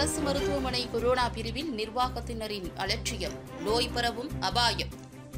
அரசு மருத்துவமனை கொரோனா பிரிவில் நிர்வாகத்தினரின் அலட்சியம் நோய் பரவும் அபாயம்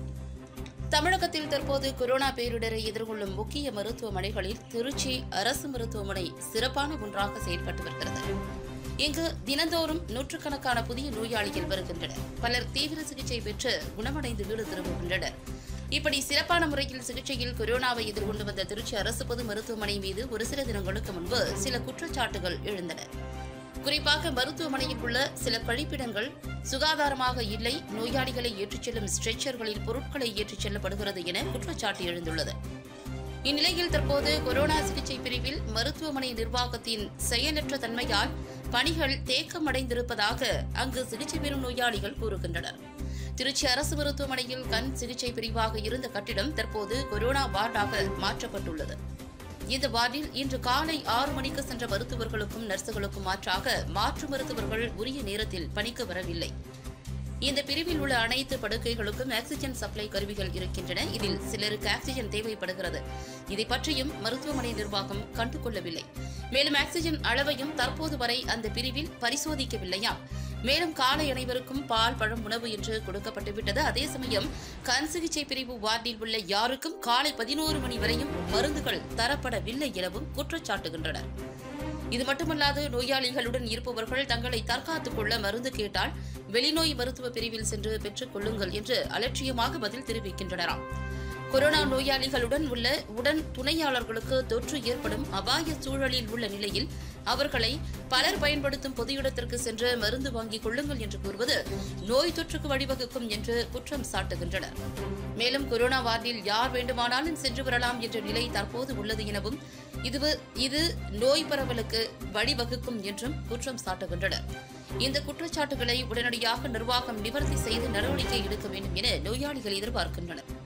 தமிழகத்தில் தற்போது கொரோனா பேரிடரை எதிர்கொள்ளும் முக்கிய மருத்துவமனைகளில் திருச்சி அரசு மருத்துவமனை சிறப்பான ஒன்றாக செயல்பட்டு வருகிறது இங்கு தினந்தோறும் நூற்றுக்கணக்கான புதிய நோயாளிகள் வருகின்றனர் பலர் தீவிர சிகிச்சை பெற்று குணமடைந்து வீடு திரும்புகின்றனர் இப்படி சிறப்பான முறையில் சிகிச்சையில் கொரோனாவை எதிர்கொண்டு வந்த திருச்சி அரசு பொது மருத்துவமனை மீது ஒரு சில தினங்களுக்கு முன்பு சில குற்றச்சாட்டுகள் எழுந்தன குறிப்பாக மருத்துவமனையில் உள்ள சில கழிப்பிடங்கள் சுகாதாரமாக இல்லை நோயாளிகளை ஏற்றிச் செல்லும் ஸ்ட்ரெச்சர்களில் பொருட்களை ஏற்றிச் செல்லப்படுகிறது என குற்றச்சாட்டு எழுந்துள்ளது இந்நிலையில் தற்போது கொரோனா சிகிச்சை பிரிவில் மருத்துவமனை நிர்வாகத்தின் செயலற்ற தன்மையால் பணிகள் தேக்கமடைந்திருப்பதாக அங்கு சிகிச்சை பெறும் நோயாளிகள் கூறுகின்றனர் திருச்சி அரசு மருத்துவமனையில் கண் சிகிச்சை பிரிவாக இருந்த கட்டிடம் தற்போது கொரோனா வார்டாக மாற்றப்பட்டுள்ளது இந்த வார்டில் இன்று காலை ஆறு மணிக்கு சென்ற மருத்துவர்களுக்கும் நர்சுகளுக்கும் மாற்றாக மாற்று மருத்துவர்கள் உரிய நேரத்தில் பணிக்கு வரவில்லை இந்த பிரிவில் உள்ள அனைத்து படுக்கைகளுக்கும் ஆக்ஸிஜன் சப்ளை கருவிகள் இருக்கின்றன இதில் சிலருக்கு ஆக்ஸிஜன் தேவைப்படுகிறது இதை பற்றியும் மருத்துவமனை நிர்வாகம் கண்டுகொள்ளவில்லை மேலும் ஆக்ஸிஜன் அளவையும் தற்போது வரை அந்த பிரிவில் பரிசோதிக்கவில்லையாம் மேலும் காலை அனைவருக்கும் பால் பழம் உணவு என்று கொடுக்கப்பட்டு விட்டது அதே சமயம் கண் சிகிச்சை பிரிவு வார்டில் உள்ள யாருக்கும் காலை பதினோரு மணி வரையும் மருந்துகள் தரப்படவில்லை எனவும் குற்றச்சாட்டுகின்றனர் இது மட்டுமல்லாது நோயாளிகளுடன் இருப்பவர்கள் தங்களை தற்காத்துக் கொள்ள மருந்து கேட்டால் வெளிநோய் மருத்துவ பிரிவில் சென்று பெற்றுக் கொள்ளுங்கள் என்று அலட்சியமாக பதில் தெரிவிக்கின்றனராம் கொரோனா நோயாளிகளுடன் உள்ள உடன் துணையாளர்களுக்கு தொற்று ஏற்படும் அபாய சூழலில் உள்ள நிலையில் அவர்களை பலர் பயன்படுத்தும் பொது இடத்திற்கு சென்று மருந்து வாங்கிக் கொள்ளுங்கள் என்று கூறுவது நோய் தொற்றுக்கு வழிவகுக்கும் என்று குற்றம் சாட்டுகின்றனர் மேலும் கொரோனா வார்டில் யார் வேண்டுமானாலும் சென்று வரலாம் என்ற நிலை தற்போது உள்ளது எனவும் இது இது நோய் பரவலுக்கு வழிவகுக்கும் என்றும் குற்றம் சாட்டுகின்றனர் இந்த குற்றச்சாட்டுகளை உடனடியாக நிர்வாகம் நிவர்த்தி செய்து நடவடிக்கை எடுக்க வேண்டும் என நோயாளிகள் எதிர்பார்க்கின்றனர்